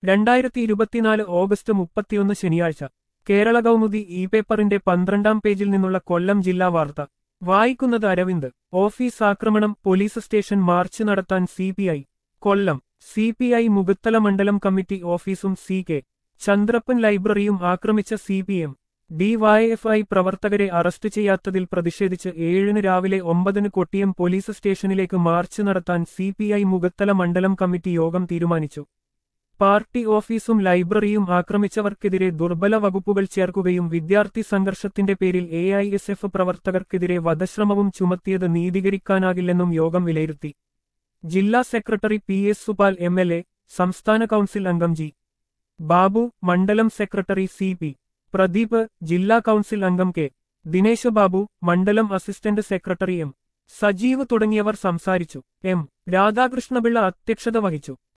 രണ്ടായിരത്തി ഇരുപത്തിനാല് ഓഗസ്റ്റ് മുപ്പത്തിയൊന്ന് ശനിയാഴ്ച കേരള കൗമുദി ഇ പേപ്പറിന്റെ പന്ത്രണ്ടാം പേജിൽ നിന്നുള്ള കൊല്ലം ജില്ലാ വാർത്ത വായിക്കുന്നത് അരവിന്ദ് ഓഫീസ് ആക്രമണം പോലീസ് സ്റ്റേഷൻ മാർച്ച് നടത്താൻ C P I Kollam C P I Mukathala മണ്ഡലം കമ്മിറ്റി ഓഫീസും സി കെ ചന്ദ്രപ്പൻ ലൈബ്രറിയും ആക്രമിച്ച സി പി എം ഡിവൈഎഫ്ഐ പ്രവർത്തകരെ അറസ്റ്റ് ചെയ്യാത്തതിൽ പ്രതിഷേധിച്ച് ഏഴിന് രാവിലെ ഒമ്പതിന് കൊട്ടിയം പോലീസ് സ്റ്റേഷനിലേക്ക് മാർച്ച് നടത്താൻ സി പി ഐ മുകത്തല മണ്ഡലം കമ്മിറ്റി യോഗം തീരുമാനിച്ചു പാർട്ടി ഓഫീസും ലൈബ്രറിയും ആക്രമിച്ചവർക്കെതിരെ ദുർബല വകുപ്പുകൾ ചേർക്കുകയും വിദ്യാർത്ഥി സംഘർഷത്തിന്റെ പേരിൽ എ ഐ എസ് എഫ് പ്രവർത്തകർക്കെതിരെ വധശ്രമവും ചുമത്തിയത് നീതീകരിക്കാനാകില്ലെന്നും യോഗം വിലയിരുത്തി ജില്ലാ secretary P S Supal M L A സംസ്ഥാന കൗൺസിൽ അംഗം ജി ബാബു മണ്ഡലം സെക്രട്ടറി സി പി പ്രദീപ് ജില്ലാ കൗൺസിൽ അംഗം കെ ദിനേശ് ബാബു മണ്ഡലം അസിസ്റ്റന്റ് സെക്രട്ടറി എം സജീവ് തുടങ്ങിയവർ സംസാരിച്ചു എം രാധാകൃഷ്ണപിള്ള അധ്യക്ഷത വഹിച്ചു